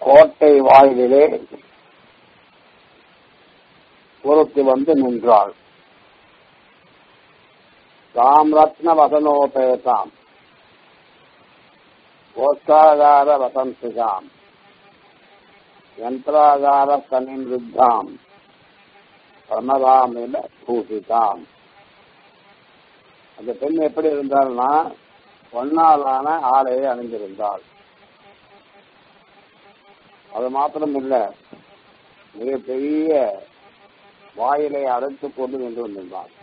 கோட்டை வாயிலே ஒருத்தி வந்து நின்றாள் தாம் ரத்ன வசனோபேதாம் கோஷ்டாகார வசந்திகாம் யந்திராகார சனிருத்தாம் பிரணதாமில பூசிதாம் அந்த பெண் எப்படி இருந்தாள்னா பொன்னாலான ஆடையை அணிந்திருந்தாள் அது மாத்திரம் இல்ல மிகப்பெரிய வாயிலை அடைத்துக் கொண்டு நின்று கொண்டிருந்தாள்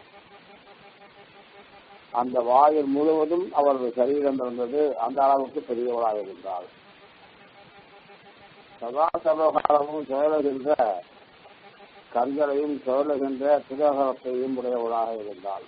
அந்த வாயில் முழுவதும் அவரது சரீரம் இருந்தது அந்த அளவுக்கு பெரியவளாக இருந்தாள் சதா சர்வகாலமும் சுழலுகின்ற கண்களையும் சுழலுகின்ற திரகத்தையும் உடையவளாக இருந்தாள்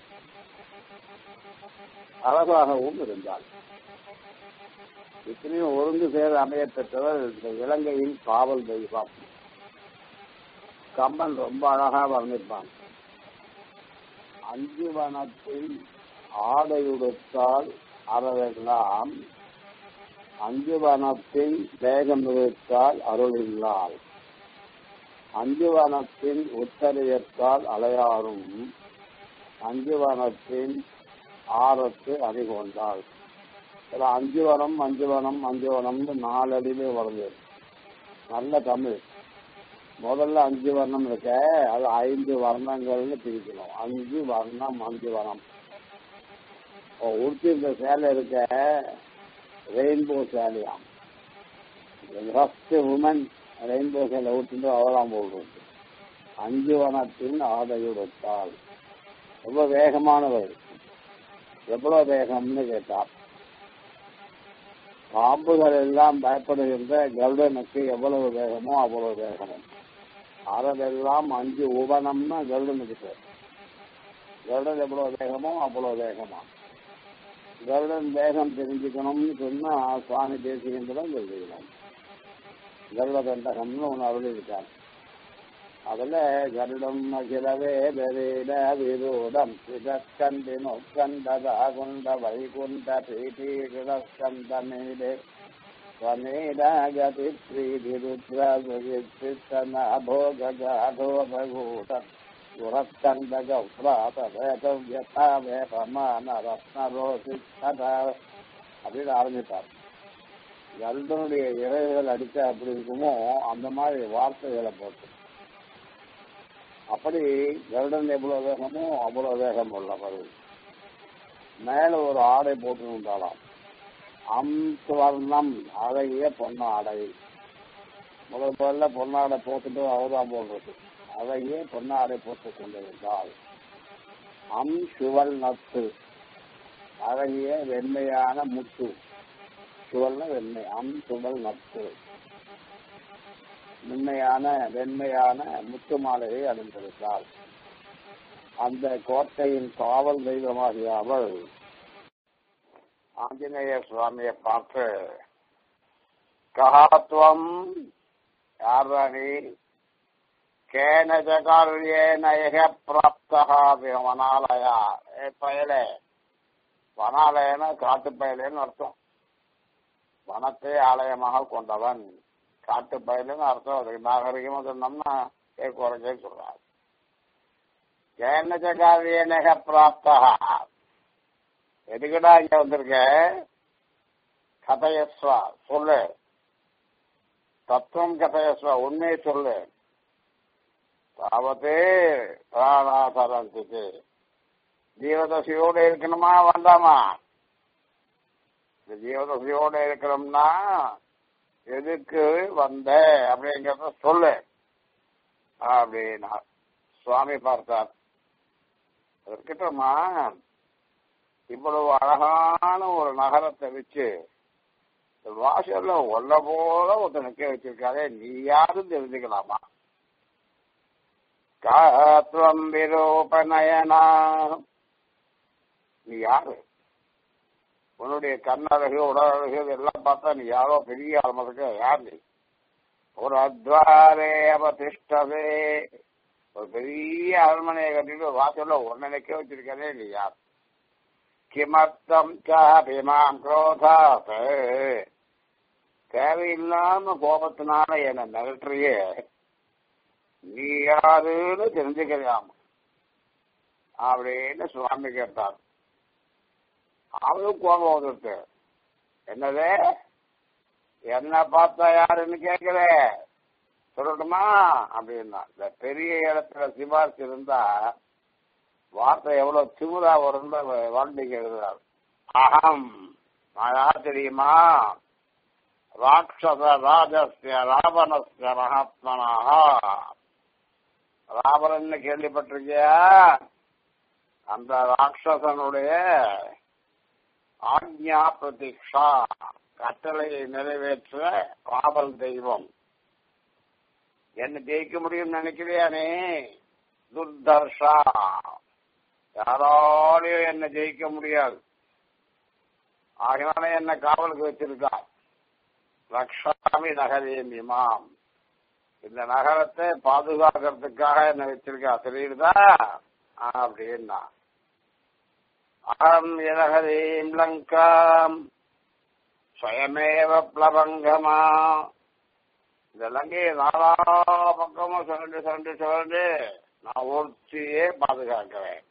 அழகாகவும் இருந்தாள் இத்தனையும் ஒருங்கு சேர அமைய பெற்றவர் இந்த இலங்கையின் காவல் தெய்வம் கம்பன் ரொம்ப அழகா வர்ணிப்பான் அஞ்சு வனத்தில் ஆடையுடுத்தால் அறவெல்லாம் அஞ்சு வனத்தின் வேகம் இருத்தால் அருளில்லால் அஞ்சு வனத்தின் உத்தரியத்தால் அலையாறும் அஞ்சு வனத்தின் ஆரத்து அறிகொண்டாள் அஞ்சு வனம் அஞ்சு வனம் அஞ்சு வனம்னு நாலடியிலே வருது நல்ல தமிழ் முதல்ல அஞ்சு வர்ணம் இருக்க அது ஐந்து வர்ணங்கள்னு பிரிக்கணும் அஞ்சு வர்ணம் அஞ்சு வனம் உடுத்தி இந்த சேலை இருக்க ரெயின்போ சேலையாம் ஃபர்ஸ்ட் உமன் ரெயின்போ சேலை ஊட்டிட்டு அவலாம் போடுறது அஞ்சு வனத்தின் ஆடையுடுத்தாள் ரொம்ப வேகமானவர் எவ்வளவு வேகம்னு கேட்டார் பாம்புகள் எல்லாம் பயப்படுகின்ற கருடனுக்கு எவ்வளவு வேகமோ அவ்வளவு வேகமும் அறதெல்லாம் அஞ்சு உபனம்னா கருடனுக்கு பேர் கருடன் எவ்வளவு வேகமோ அவ்வளவு வேகமா கருடன் வேகம் தெரிஞ்சுக்கணும்னு சொன்னா சுவாமி தேசிகன்றதான் தெரிஞ்சுக்கணும் கருட கண்டகம்னு ஒன்று அருளிருக்கார் அதுல கருடம் அகிலவே பெரிட விரூடம் சிதக்கண்டினு கண்டதா குண்ட வைகுண்ட பிரீதி கிடஸ்கந்த மேலே ஸ்வமேடாகதி பிரீதி ருத்ரன போக ஜாதோ பகூட சுரஸ்கந்த கௌராத வேதவ்யதா வேபமான ரத்னரோசி கதா அப்படின்னு ஆரம்பித்தார் கருடனுடைய இறைகள் அடிச்ச அப்படி இருக்குமோ அந்த மாதிரி வார்த்தைகளை போட்டு அப்படி கருடன் எவ்வளவு வேகமோ அவ்வளவு வேகம் உள்ளவர் மேல ஒரு ஆடை போட்டு இருந்தாலாம் அம்சுவர்ணம் அழகிய பொண்ணு ஆடை முதல் முதல்ல பொன்னாடை போட்டுட்டு அவதான் போடுறது அழகிய பொன்னாடை போட்டு கொண்டிருந்தாள் அம் சுவல் நத்து அழகிய வெண்மையான முத்து சுவல்ன வெண்மை அம் சுவல் நத்து மென்மையான வெண்மையான முத்து மாலையை அணிந்திருந்தாள் அந்த கோட்டையின் காவல் தெய்வமாகிய அவள் ஆஞ்சநேய சுவாமியை பார்த்து ககாத்வம் யாரணி கேன ஜகாரியேனக பிராப்தகா வனாலயா ஏ பயலே வனாலயன காட்டு பயலேன்னு அர்த்தம் வனத்தை ஆலயமாக கொண்டவன் காட்டு பயலுன்னு அர்த்தம் அதுக்கு நாகரிகமா சொன்னோம்னா கேட்க குறைஞ்சே சொல்றாரு ஏன ஜகாரியனக பிராப்தா எதுக்குடா இங்க வந்திருக்க கதையஸ்வா சொல்லு தத்துவம் கதையஸ்வா உண்மையை சொல்லு தாவத்தே பிராணாசரந்துக்கு ஜீவதசையோடு இருக்கணுமா வேண்டாமா இந்த ஜீவதசையோடு இருக்கணும்னா எதுக்கு வந்த அப்படிங்கிறத சொல்லு அப்படின்னா சுவாமி பார்த்தார் இருக்கட்டும்மா இவ்வளவு அழகான ஒரு நகரத்தை வச்சு வாசல்ல ஒல்ல போல ஒருத்தர் நிக்க வச்சிருக்காரே நீ யாரும் தெரிஞ்சுக்கலாமா காத்வம் விரூபநயனா நீ யாரு உன்னுடைய கண்ணழகு உடலழகு இதெல்லாம் பார்த்தா நீ யாரோ பெரிய ஆரம்பத்துக்கு யார் நீ ஒரு அத்வாரே அவதிஷ்டவே ஒரு பெரிய அரண்மனையை கட்டிட்டு வாசல்ல ஒன்னு நிக்க வச்சிருக்கதே நீ யார் கிமர்த்தம் சாபிமாம் குரோதாத் தேவையில்லாம கோபத்தினால என்ன மிரட்டுறியே நீ யாருன்னு தெரிஞ்சுக்கலாம் அப்படின்னு சுவாமி கேட்டார் அவனும் கோபம் வந்துருக்கு என்னது என்ன பார்த்தா யாருன்னு கேட்கல சொல்லட்டுமா அப்படின்னா இந்த பெரிய இடத்துல சிபாரிசு இருந்தா வார்த்தை எவ்வளவு திமுறா வரும் வால்மீகி எழுதுறார் அகம் நான் யார் தெரியுமா ராட்சச ராஜஸ்ய ராவணஸ்ய மகாத்மனாக ராவணன்னு கேள்விப்பட்டிருக்கியா அந்த ராட்சசனுடைய ஆக்ஞா பிரதீக்ஷா கட்டளையை நிறைவேற்ற காவல் தெய்வம் என்ன ஜெயிக்க முடியும் நினைக்கிறியானே துர்தர்ஷா யாராலையும் என்ன ஜெயிக்க முடியாது ஆகினால என்ன காவலுக்கு வச்சிருக்கா லக்ஷாமி நகரேம் இமாம் இந்த நகரத்தை பாதுகாக்கிறதுக்காக என்ன வச்சிருக்கா தெரியுதா அப்படின்னா அகம் நகரேம் லங்காம் ஸ்வயமேவ பிளபங்கமா இந்த லங்கையை நாலா பக்கமும் சுரண்டு சுரண்டு சுரண்டு நான் ஒருத்தியே பாதுகாக்கிறேன்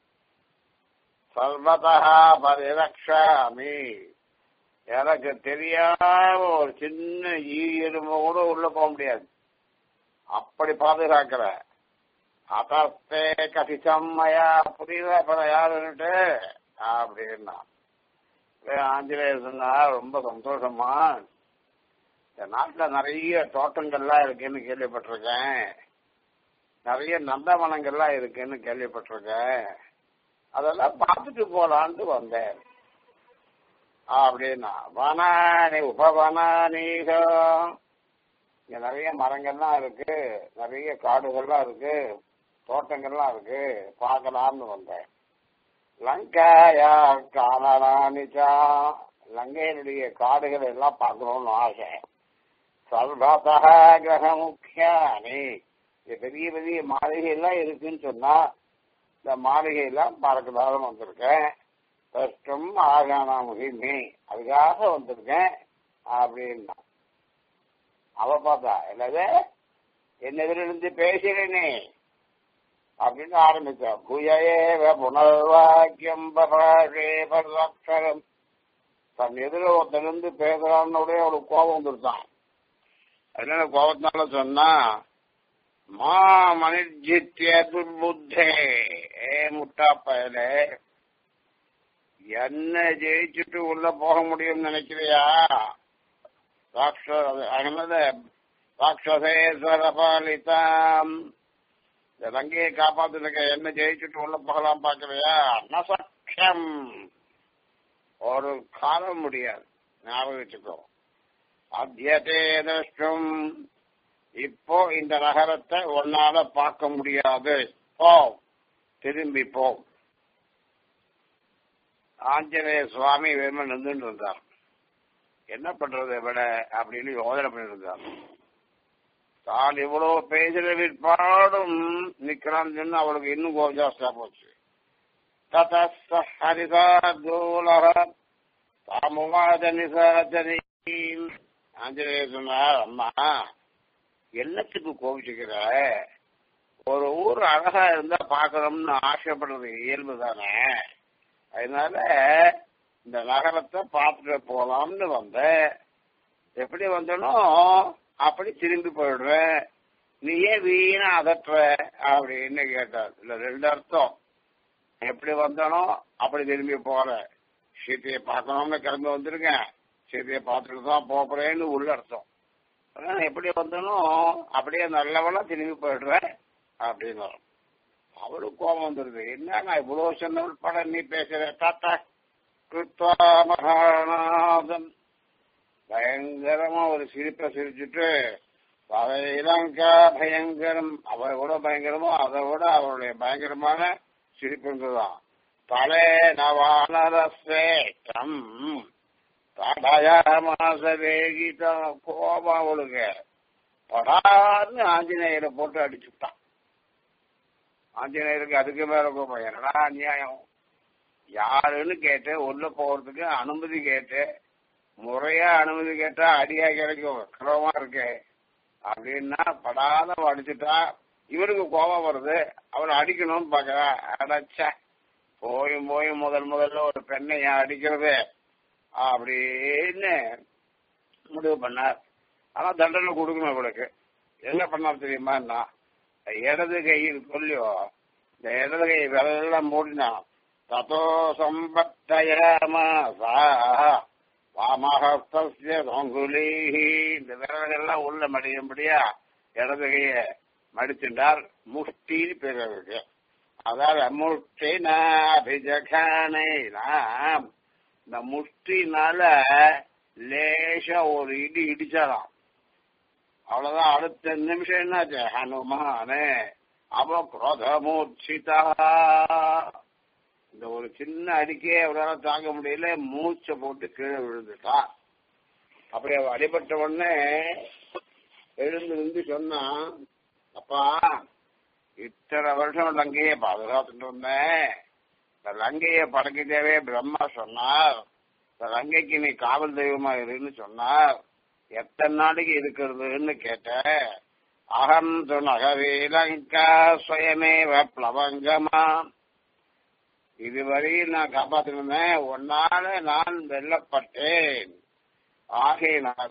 சர்வதா பரிரக்ஷாமி எனக்கு தெரியாம ஒரு சின்ன ஈ எறும்பு கூட உள்ள போக முடியாது அப்படி பாதுகாக்கிற அதஸ்தே கசிசம்மையா புரியுதா இப்ப யாருன்னுட்டு அப்படின்னா ஆஞ்சநேயர் சொன்னா ரொம்ப சந்தோஷமா இந்த நாட்டுல நிறைய தோட்டங்கள்லாம் இருக்குன்னு கேள்விப்பட்டிருக்கேன் நிறைய நந்தவனங்கள்லாம் இருக்குன்னு கேள்விப்பட்டிருக்கேன் அதெல்லாம் பார்த்துட்டு போலான்ட்டு வந்தேன் அப்படின்னா வனானி உபவனானீகம் இங்க நிறைய மரங்கள்லாம் இருக்கு நிறைய காடுகள்லாம் இருக்கு தோட்டங்கள்லாம் இருக்கு பார்க்கலாம்னு வந்தேன் லங்காயா காணலானிச்சா லங்கையினுடைய காடுகள் எல்லாம் பார்க்கணும்னு ஆசை சர்வதா கிரக முக்கியானி பெரிய பெரிய மாளிகை எல்லாம் இருக்குன்னு சொன்னா இந்த மாளிகையெல்லாம் பார்க்கலாம்னு வந்திருக்கேன் கஷ்டம் ஆகானா முகிமே அதுக்காக வந்திருக்கேன் அப்படின்னா அவ பார்த்தா என்னது என்ன இருந்து பேசுறேனே அப்படின்னு ஆரம்பிச்சா புயேவ புனர்வாக்கியம் பபாஷே பரலக்ஷரம் தன் எதிர ஒருத்தருந்து பேசுறான்னு உடனே அவளுக்கு கோபம் வந்துருத்தான் அதனால கோபத்தினால சொன்னா மா மனிஜித்ய துர்புத்தே ஏ முட்டா பயலே என்ன ஜெயிச்சுட்டு உள்ள போக முடியும்னு நினைக்கிறியா ராட்சசேஸ்வரபாலிதாம் இந்த லங்கையை காப்பாத்துருக்க என்ன ஜெயிச்சுட்டு உள்ள போகலாம் பாக்குறியா நசக்கியம் ஒரு காலம் முடியாது ஞாபகம் வச்சுக்கோ அத்தியதே திருஷ்டும் இப்போ இந்த நகரத்தை ஒன்னால பார்க்க முடியாது போ திரும்பி போ ஆஞ்சநேய சுவாமி வெறுமன் நின்றுட்டு இருந்தார் என்ன பண்றது விட அப்படின்னு யோசனை பண்ணிட்டு இருந்தார் தான் இவ்வளவு பேசுற விற்பாடும் நிக்கிறான்னு சொன்னா அவளுக்கு இன்னும் கோபம் ஜாஸ்தியா போச்சு தரிதோலக தாமுவாத நிசாச்சரி ஆஞ்சநேய சொன்னார் அம்மா என்னத்துக்கு கோபிச்சுக்கிற ஒரு ஊர் அழகா இருந்தா பாக்கணும்னு ஆசைப்படுறது இயல்பு தானே அதனால இந்த நகரத்தை பார்த்துட்டு போலாம்னு வந்தேன் எப்படி வந்தனோ அப்படி திரும்பி போயிடுவேன் நீ ஏன் வீணா அதட்டுற அப்படின்னு கேட்டார் இல்ல ரெண்டு அர்த்தம் எப்படி வந்தனோ அப்படி திரும்பி போறேன் சீத்தையை பார்க்கணும்னு கிளம்பி வந்திருக்கேன் சீத்தையை பார்த்துட்டு தான் போறேன்னு உள்ள அர்த்தம் அதான் எப்படி வந்தனோ அப்படியே நல்லவனா திரும்பி போயிடுவேன் அப்படின்னு வரும் அவளுக்கு கோபம் வந்துருது என்ன நான் இவ்வளவு சொன்ன உட்பட நீ பேசுற தாத்தா கிருத்வா மகாநாதன் பயங்கரமா ஒரு சிரிப்பை சிரிச்சுட்டு இலங்கா பயங்கரம் அவரை விட பயங்கரமோ அதை விட அவருடைய பயங்கரமான சிரிப்புங்கதான் தலே நவானரசேட்டம் தடயாமாச வேகிதா கோபம் அவளுக்கு படார்னு ஆஞ்சநேயரை போட்டு அடிச்சுட்டான் ஆஞ்சநேயருக்கு அதுக்கு மேல கோபம் என்னடா அநியாயம் யாருன்னு கேட்டு உள்ள போறதுக்கு அனுமதி கேட்டு முறையா அனுமதி கேட்டா அடியா கிடைக்கும் கிரமமா இருக்கு அப்படின்னா படாத அடிச்சுட்டா இவருக்கு கோபம் வருது அவர் அடிக்கணும்னு பாக்குறா அடைச்ச போயும் போயும் முதல் முதல்ல ஒரு பெண்ணை ஏன் அடிக்கிறது அப்படின்னு முடிவு பண்ணார் ஆனா தண்டனை கொடுக்கணும் இவளுக்கு என்ன பண்ணார் தெரியுமா இடது கையில் கொல்லியோ இந்த இடது கை வெள்ளம் மூடினான் ததோ சம்பத்தயமாசா வாமஹஸ்திய தொங்குலீஹி இந்த விரல்கள்லாம் உள்ள மடியும்படியா இடது கைய மடிச்சுட்டார் முஷ்டி பேர் இருக்கு அதாவது முஷ்டினாபிஜகானை இந்த முஷ்டினால லேசா ஒரு இடி இடிச்சாராம் அவ்வளவுதான் அடுத்த நிமிஷம் என்னாச்சு ஹனுமானே அவ குரோதமூர்ச்சிதா இந்த ஒரு சின்ன அடிக்கே அவரால் தாங்க முடியல மூச்சை போட்டு கீழே விழுந்துட்டா அப்படி அவ அடிபட்ட உடனே எழுந்து நின்று சொன்னா அப்பா இத்தனை வருஷம் லங்கையை பாதுகாத்துட்டு இருந்தேன் இந்த லங்கையை படைக்கிட்டவே பிரம்மா சொன்னார் இந்த லங்கைக்கு நீ காவல் தெய்வமா இருன்னு சொன்னார் எத்தனை நாளைக்கு இருக்கிறதுன்னு கேட்டேன் அகம் துணகவே லங்கா சுயமேவ பிளவங்கமா இதுவரையில் நான் காப்பாத்திருந்தேன் ஒன்னால நான் வெல்லப்பட்டேன் ஆகையினால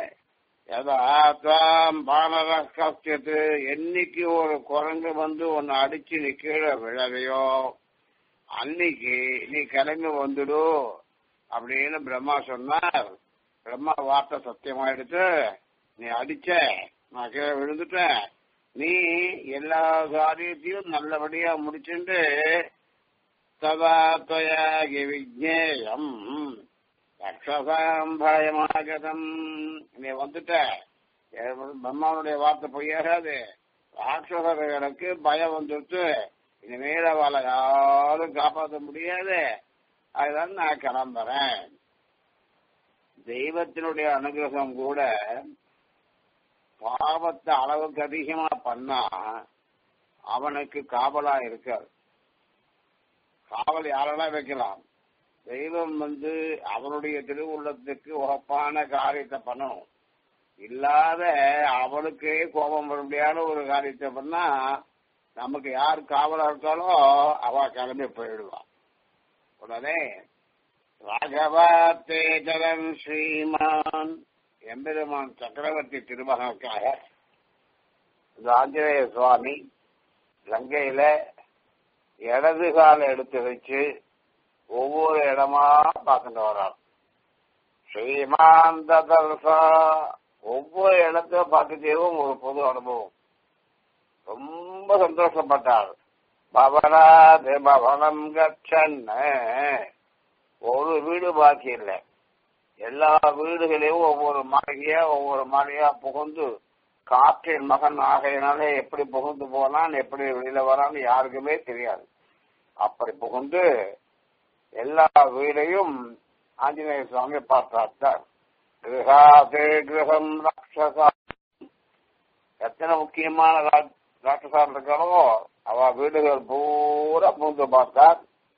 எதாத்தாம் பானர கஷ்டத்து என்னைக்கு ஒரு குரங்கு வந்து உன்னை அடிச்சு நீ கீழே விழவையோ அன்னைக்கு நீ கிளம்பி வந்துடு அப்படின்னு பிரம்மா சொன்னார் பிரம்மா வார்த்தை சத்தியமாயிடுச்சு நீ அடிச்ச நான் கீழே விழுந்துட்டேன் நீ எல்லா காரியத்தையும் நல்லபடியா முடிச்சுட்டு சதா துவயாகி விஜேயம் ரக்ஷசாம் பயமாகதம் நீ வந்துட்ட பிரம்மாவுடைய வார்த்தை பொய்யாகாது ராட்சசர்களுக்கு பயம் வந்துட்டு இனிமேல் அவளை யாரும் காப்பாற்ற முடியாது அதுதான் நான் கிளம்புறேன் தெய்வத்தினுடைய அனுகிரகம் கூட பாவத்தை அளவுக்கு அதிகமா பண்ணா அவனுக்கு காவலா இருக்காது காவல் யாரெல்லாம் வைக்கலாம் தெய்வம் வந்து அவனுடைய திருவுள்ளத்துக்கு உகப்பான காரியத்தை பண்ணணும் இல்லாத அவனுக்கே கோபம் வர முடியாத ஒரு காரியத்தை பண்ணா நமக்கு யார் காவலா இருக்காலோ அவ கிளம்பி போயிடுவான் உடனே ராகவா தேஜரன் ஸ்ரீமான் எம்பெருமான் சக்கரவர்த்தி திருமகனுக்காக இந்த ஆஞ்சநேய சுவாமி லங்கையில இடது கால எடுத்து வச்சு ஒவ்வொரு இடமா பார்த்துட்டு வர்றார் ஸ்ரீமான் ததர்சா ஒவ்வொரு இடத்த பார்த்துட்டேவும் ஒரு பொது அனுபவம் ரொம்ப சந்தோஷப்பட்டார் பவனாது பவனம் கச்சன் ஒரு வீடு பாக்கி இல்லை எல்லா வீடுகளையும் ஒவ்வொரு மாளிகையா ஒவ்வொரு மாளிகையா புகுந்து காற்றின் மகன் ஆகையினாலே எப்படி புகுந்து போனான் எப்படி வெளியில வரான்னு யாருக்குமே தெரியாது அப்படி புகுந்து எல்லா வீடையும் ஆஞ்சநேய சுவாமி பார்த்தார் கிரகாசே கிரகம் ராட்சசா எத்தனை முக்கியமான ராட்சசா இருக்காரோ அவ வீடுகள் பூரா பூந்து பார்த்தார்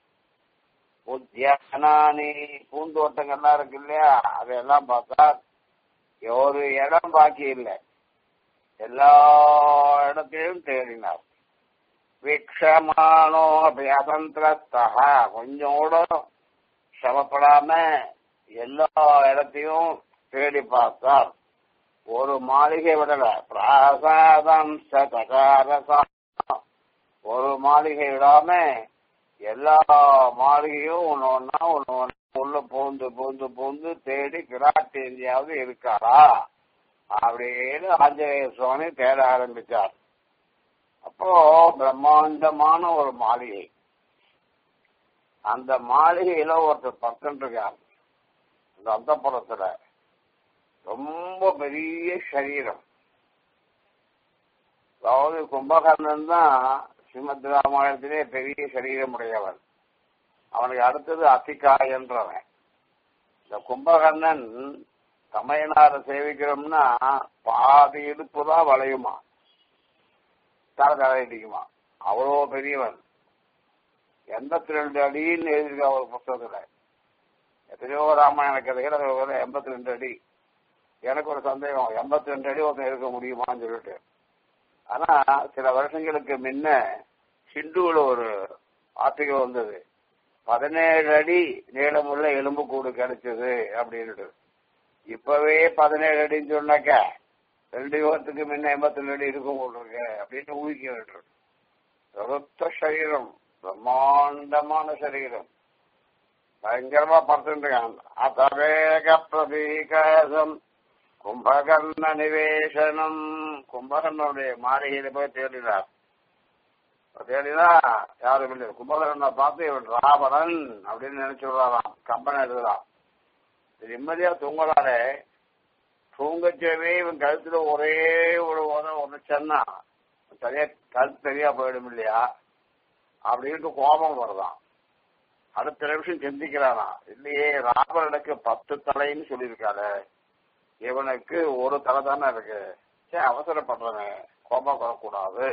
உத்தியானானி பூந்தோட்டங்கள்லாம் இருக்கு இல்லையா அதையெல்லாம் பார்த்தார் ஒரு இடம் பாக்கி இல்லை எல்லா இடத்தையும் தேடினார் வீக்ஷமானோ அசந்திரத்தக கொஞ்சம் கூட சிரமப்படாம எல்லா இடத்தையும் தேடி பார்த்தார் ஒரு மாளிகை விடல பிராசாதம் சகாரசா ஒரு மாளிகை விடாம எல்லா மாளிகையும் ஒண்ணு ஒன்னா ஒண்ணு ஒண்ணு உள்ள பூந்து பூந்து பூந்து தேடி பிராட்டி எங்கேயாவது இருக்காரா அப்படின்னு ஆஞ்சநேய சுவாமி தேட ஆரம்பிச்சார் அப்போ பிரம்மாண்டமான ஒரு மாளிகை அந்த மாளிகையில ஒருத்தர் பக்கம் இருக்கார் அந்த அந்தப்புறத்துல ரொம்ப பெரிய சரீரம் அதாவது கும்பகர்ணன் தான் ஸ்ரீமத் ராமாயணத்திலே பெரிய சரீரம் உடையவன் அவனுக்கு அடுத்தது அத்திகா என்றவன் இந்த கும்பகர்ணன் தமையனார சேவிக்கிறோம்னா பாதி இடுப்பு தான் வளையுமா தலை தலை இடிக்குமா அவ்வளோ பெரியவன் எண்பத்தி ரெண்டு அடின்னு எழுதியிருக்கா ஒரு புத்தகத்துல எத்தனையோ ராமாயண கதைகள் அது ஒரு எண்பத்தி ரெண்டு அடி எனக்கு ஒரு சந்தேகம் எண்பத்தி ரெண்டு அடி ஒருத்தன் இருக்க முடியுமான்னு சொல்லிட்டு ஆனா சில வருஷங்களுக்கு முன்ன ஹிந்துவில் ஒரு ஆர்டிகல் வந்தது பதினேழு அடி நீளமுள்ள எலும்பு கூடு கிடைச்சது அப்படின்ட்டு இப்பவே பதினேழு அடின்னு சொன்னாக்க ரெண்டு யுகத்துக்கு முன்ன எண்பத்தி ரெண்டு அடி இருக்கும் போட்டிருக்கு அப்படின்னு ஊகிக்க வேண்டும் சொத்த சரீரம் பிரம்மாண்டமான சரீரம் பயங்கரமா படுத்துருக்காங்க அதவேக பிரதீகாசம் கும்பகர்ண நிவேசனம் கும்பகர்ணனுடைய மாளிகையில போய் தேடினார் தேடினா யாரும் இல்லை கும்பகர்ணனை பார்த்து இவன் ராவணன் அப்படின்னு நினைச்சுடுறாராம் கம்பனை எழுதுறான் நிம்மதியா தூங்கலாரே தூங்கச்சவே இவன் கழுத்துல ஒரே ஒரு உதவ ஒன்று சொன்னா சரியா கழுத்து சரியா போயிடும் இல்லையா அப்படின்ட்டு கோபம் வருதான் அடுத்த நிமிஷம் சிந்திக்கிறானா இல்லையே ராவணனுக்கு பத்து தலைன்னு சொல்லியிருக்காரு இவனுக்கு ஒரு தலை தானே இருக்கு சரி அவசரப்படுறவன் கோபம் வரக்கூடாது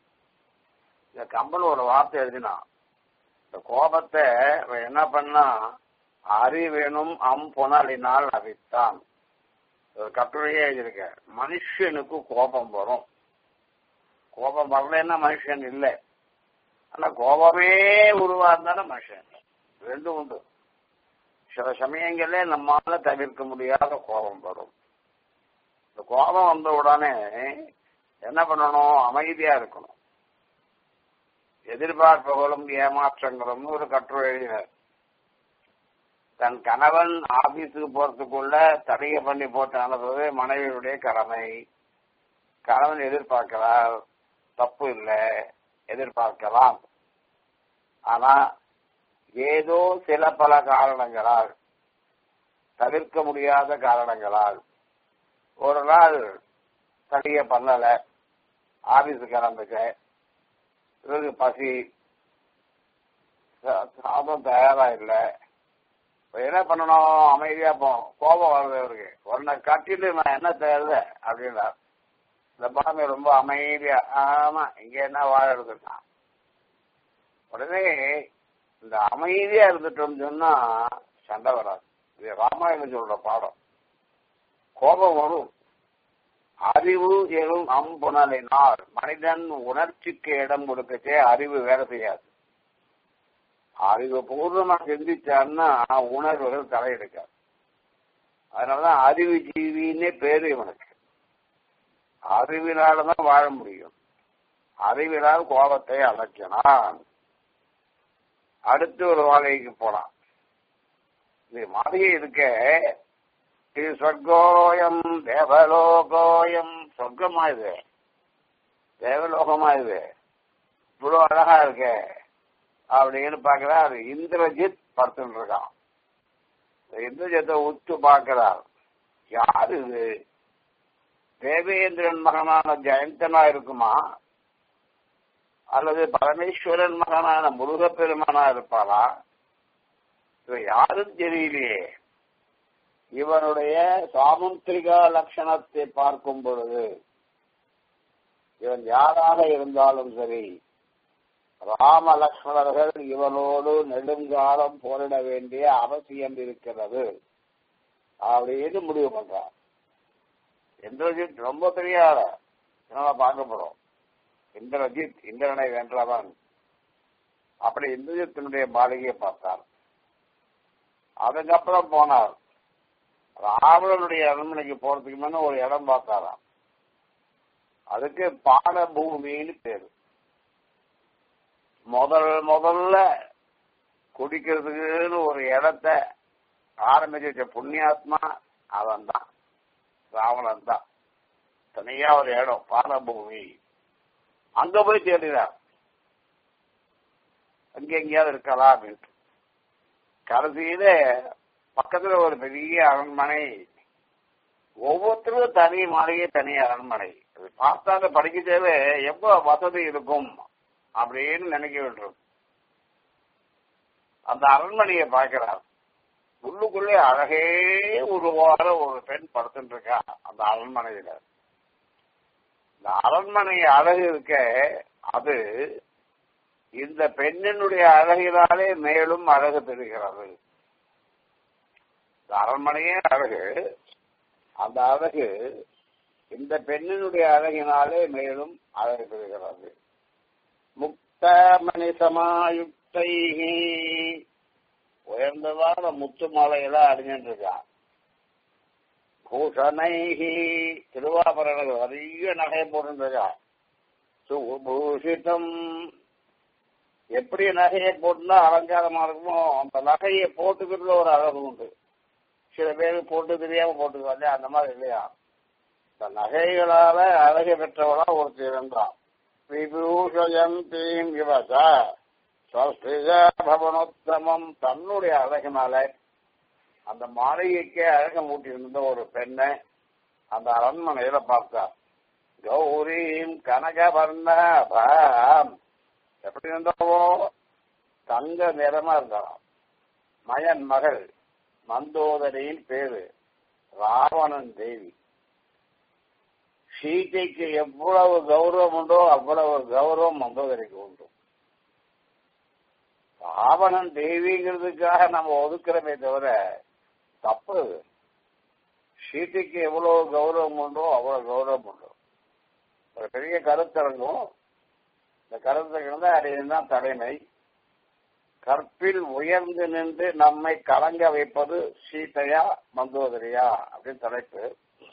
இந்த கம்பன் ஒரு வார்த்தை எழுதினான் இந்த கோபத்தை இவன் என்ன பண்ணா அறிவேணும் அம் புனலினால் அவித்தான் ஒரு கட்டுரையே எழுதியிருக்க மனுஷனுக்கு கோபம் வரும் கோபம் வரலன்னா மனுஷன் இல்லை ஆனா கோபமே உருவாந்தான மனுஷன் ரெண்டும் உண்டு சில சமயங்களே நம்மால தவிர்க்க முடியாத கோபம் வரும் இந்த கோபம் வந்த உடனே என்ன பண்ணணும் அமைதியா இருக்கணும் எதிர்பார்ப்புகளும் ஏமாற்றங்களும் ஒரு கட்டுரை எழுதினார் தன் கணவன் ஆபீஸுக்கு போறதுக்குள்ள தடையை பண்ணி போட்டு அனுப்புறது மனைவியுடைய கடமை கணவன் எதிர்பார்க்கிறார் தப்பு இல்லை எதிர்பார்க்கலாம் ஆனா ஏதோ சில பல காரணங்களால் தவிர்க்க முடியாத காரணங்களால் ஒரு நாள் தடிய பண்ணல ஆபீஸு கிளம்புக்க இவருக்கு பசி சாதம் தயாரா இல்லை என்ன பண்ணணும் அமைதியா போகும் கோபம் வருது இவருக்கு உன்னை கட்டிட்டு நான் என்ன தேர்த அப்படின்னார் இந்த பாமை ரொம்ப அமைதியா ஆமா இங்க என்ன வாழ எடுத்துட்டான் உடனே இந்த அமைதியா இருந்துட்டோம்னு சொன்னா சண்டை வராது இது ராமாயணம் சொல்ற பாடம் கோபம் வரும் அறிவு எழும் அம்புணலினால் மனிதன் உணர்ச்சிக்கு இடம் கொடுக்கச்சே அறிவு வேலை செய்யாது அறிவு பூர்வமா சிந்திச்சான்னா உணர்வுகள் தலையெடுக்காது அதனாலதான் அறிவு ஜீவின்னே பேரு இவனுக்கு அறிவினால்தான் வாழ முடியும் அறிவினால் கோபத்தை அழைக்கணும் அடுத்து ஒரு மாளிகைக்கு போலாம் இது மாளிகை இருக்க இது சொர்க்கோயம் தேவலோகோயம் சொர்க்கமா இது தேவலோகமா இது இவ்வளவு அழகா இருக்க அப்படின்னு பாக்குறா அது இந்திரஜித் படுத்துட்டு இருக்கான் இந்திரஜித்தை உத்து பார்க்கிறார் யாரு இது தேவேந்திரன் மகனான ஜெயந்தனா இருக்குமா அல்லது பரமேஸ்வரன் மகனான முருகப்பெருமானா இருப்பாளா இவ யாரும் தெரியலையே இவனுடைய சாமுத்திரிகா லட்சணத்தை பார்க்கும் பொழுது இவன் யாராக இருந்தாலும் சரி ராம லக்ஷ்மணர்கள் இவனோடு நெடுங்காலம் போரிட வேண்டிய அவசியம் இருக்கிறது அப்படின்னு முடிவு பண்றான் இந்திரஜித் ரொம்ப பெரிய ஆள நம்ம பார்க்க போறோம் இந்திரஜித் இந்திரனை வென்றவன் அப்படி இந்திரஜித்தினுடைய மாளிகையை பார்த்தார் அதுக்கப்புறம் போனார் ராவணனுடைய அரண்மனைக்கு போறதுக்கு முன்ன ஒரு இடம் பார்த்தாராம் அதுக்கு பாடபூமின்னு பேரு முதல் முதல்ல குடிக்கிறதுக்குன்னு ஒரு இடத்த ஆரம்பிச்சு வச்ச புண்ணியாத்மா அவன் தான் ராவணன் தான் தனியா ஒரு இடம் பாலபூமி அங்க போய் தேடினார் அங்க எங்கேயாவது இருக்கலாம் அப்படின்ட்டு கடைசியில பக்கத்துல ஒரு பெரிய அரண்மனை ஒவ்வொருத்தரும் தனி மாளிகை தனி அரண்மனை அது பார்த்தாங்க படிக்கச்சேவே எவ்வளவு வசதி இருக்கும் அப்படின்னு நினைக்க வேண்டும் அந்த அரண்மனையை பார்க்கிறார் உள்ளுக்குள்ளே அழகே உருவார ஒரு பெண் படுத்துட்டு இருக்கா அந்த அரண்மனையில இந்த அரண்மனை அழகு இருக்க அது இந்த பெண்ணினுடைய அழகினாலே மேலும் அழகு பெறுகிறது இந்த அரண்மனையே அழகு அந்த அழகு இந்த பெண்ணினுடைய அழகினாலே மேலும் அழகு பெறுகிறது முக்த மணிசமாயுக்தை உயர்ந்ததான முத்து மாலையெல்லாம் அணிஞ்சிட்டு இருக்கான் பூஷணைகி திருவாபரணங்கள் நிறைய நகையை போட்டுருக்கான் சுபூஷிதம் எப்படி நகையை போட்டுனா அலங்காரமா இருக்குமோ அந்த நகையை போட்டுக்கிறதுல ஒரு அழகு உண்டு சில பேர் போட்டு தெரியாம போட்டுக்குவாங்க அந்த மாதிரி இல்லையா இந்த நகைகளால அழகு பெற்றவளா ஒருத்தர் இருந்தான் விபூஷயந்தீம் இவச பவனோத்தமம் தன்னுடைய அழகினால அந்த மாளிகைக்கே அழக மூட்டியிருந்த ஒரு பெண்ணை அந்த அரண்மனையில பார்த்தார் கௌரீம் கனகவர்ணாபாம் எப்படி இருந்தாவோ தங்க நிறமா இருந்தாராம் மயன் மகள் மந்தோதரியின் பேரு ராவணன் தேவி சீதைக்கு எவ்வளவு கௌரவம் உண்டோ அவ்வளவு கௌரவம் மந்தோதரிக்கு உண்டு ராவணன் தேவிங்கிறதுக்காக நம்ம ஒதுக்குறமே தவிர தப்பு அது. சீதைக்கு எவ்வளவு கௌரவம் உண்டோ அவ்வளவு கௌரவம் உண்டு ஒரு பெரிய கருத்தரங்கம் இந்த கருத்தரங்கம் தான் அடையதான் தலைமை கற்பில் உயர்ந்து நின்று நம்மை கலங்க வைப்பது சீதையா மந்தோதரியா அப்படின்னு தலைப்பு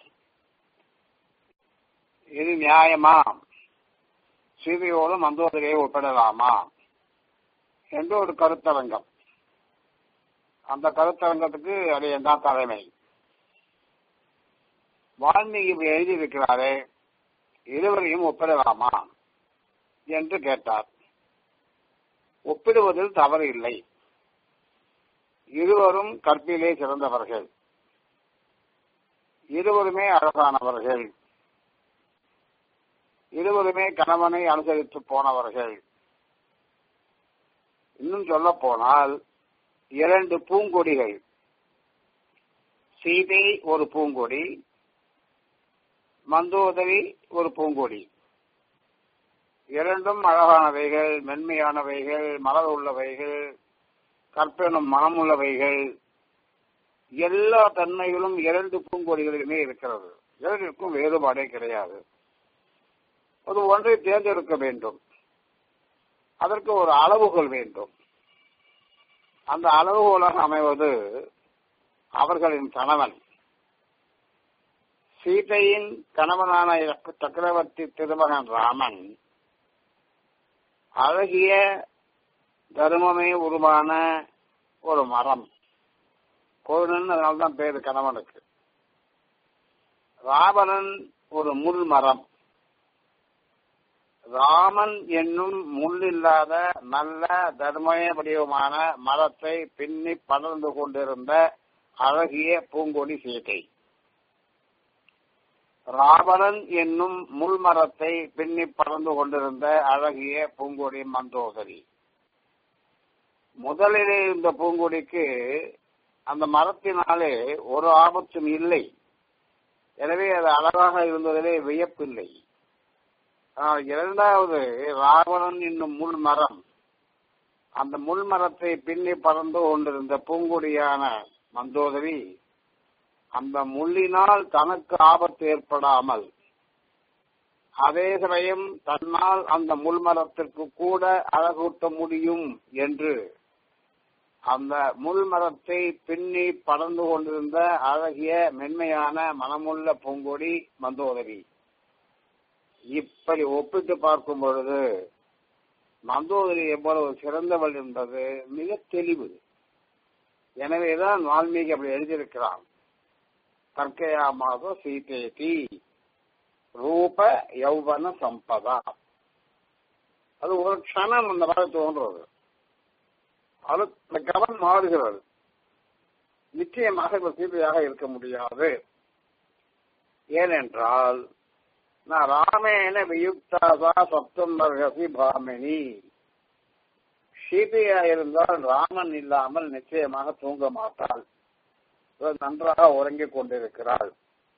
இது நியாயமா சீதையோடு மந்தோதரியை ஒப்பிடலாமா என்று ஒரு கருத்தரங்கம் அந்த கருத்தரங்கத்துக்கு அடையன் தான் தலைமை வால்மீகி இப்படி எழுதியிருக்கிறாரே இருவரையும் ஒப்பிடலாமா என்று கேட்டார் ஒப்பிடுவதில் தவறு இல்லை இருவரும் கற்பிலே சிறந்தவர்கள் இருவருமே அழகானவர்கள் இருவருமே கணவனை அனுசரித்து போனவர்கள் இன்னும் சொல்ல போனால் இரண்டு பூங்கொடிகள் சீதை ஒரு பூங்கொடி மந்தோதரி ஒரு பூங்கொடி இரண்டும் அழகானவைகள் மென்மையானவைகள் மலர் உள்ளவைகள் கற்பனும் மனமுள்ளவைகள் எல்லா தன்மைகளும் இரண்டு பூங்கொடிகளிலுமே இருக்கிறது இரண்டிற்கும் வேறுபாடே கிடையாது அது ஒன்றை தேர்ந்தெடுக்க வேண்டும் அதற்கு ஒரு அளவுகோல் வேண்டும் அந்த அளவுகோலாக அமைவது அவர்களின் கணவன் சீதையின் கணவனான சக்கரவர்த்தி திருமகன் ராமன் அழகிய தர்மமே உருவான ஒரு மரம் கோவிலன் அதனால்தான் பேரு கணவனுக்கு ராவணன் ஒரு முள் மரம் ராமன் என்னும் முள் இல்லாத நல்ல தர்மய வடிவமான மரத்தை பின்னி படர்ந்து கொண்டிருந்த அழகிய பூங்கொடி சீதை ராவணன் என்னும் முள் மரத்தை பின்னி பறந்து கொண்டிருந்த அழகிய பூங்கொடி மந்தோதரி முதலிலே இருந்த பூங்கொடிக்கு அந்த மரத்தினாலே ஒரு ஆபத்தும் இல்லை எனவே அது அழகாக இருந்ததிலே வியப்பில்லை ஆனால் இரண்டாவது ராவணன் என்னும் முள் மரம் அந்த முள் மரத்தை பின்னி பறந்து கொண்டிருந்த பூங்கொடியான மந்தோதரி அந்த முள்ளினால் தனக்கு ஆபத்து ஏற்படாமல் அதே சமயம் தன்னால் அந்த முள்மரத்திற்கு கூட அழகூட்ட முடியும் என்று அந்த முள் மரத்தை பின்னி படர்ந்து கொண்டிருந்த அழகிய மென்மையான மனமுள்ள பூங்கொடி மந்தோதரி இப்படி ஒப்பிட்டு பார்க்கும் பொழுது மந்தோதரி எவ்வளவு சிறந்தவள் என்பது மிக தெளிவு எனவேதான் வால்மீகி அப்படி எழுதியிருக்கிறான் தர்க்கயாமாதோ சீதேதி ரூப யௌவன சம்பதா அது ஒரு க்ஷணம் அந்த மாதிரி தோன்றது அது அந்த கவன் மாறுகிறது நிச்சயமாக இவர் சீதையாக இருக்க முடியாது ஏனென்றால் நான் ராமேன வியுக்தாதா சப்தம் மர்கசி பாமினி சீதையா இருந்தால் ராமன் இல்லாமல் நிச்சயமாக தூங்க மாட்டாள் இவர் நன்றாக உறங்கிக் கொண்டிருக்கிறாள்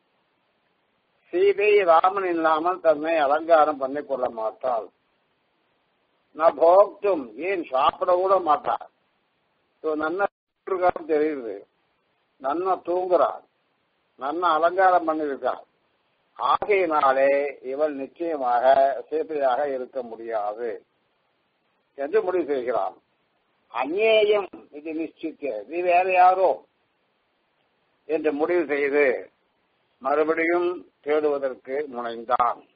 சீதை ராமன் இல்லாமல் தன்னை அலங்காரம் பண்ணிக் கொள்ள மாட்டாள் நான் போக்தும் ஏன் சாப்பிட கூட மாட்டாள் நன்னா தெரியுது நன்னா தூங்குறாள் நன்னா அலங்காரம் பண்ணியிருக்காள் ஆகையினாலே இவள் நிச்சயமாக சேப்பியாக இருக்க முடியாது என்று முடிவு செய்கிறான் அந்நேயம் இது நிச்சயிக்க நீ வேற யாரோ என்று முடிவு செய்து மறுபடியும் தேடுவதற்கு முனைந்தான்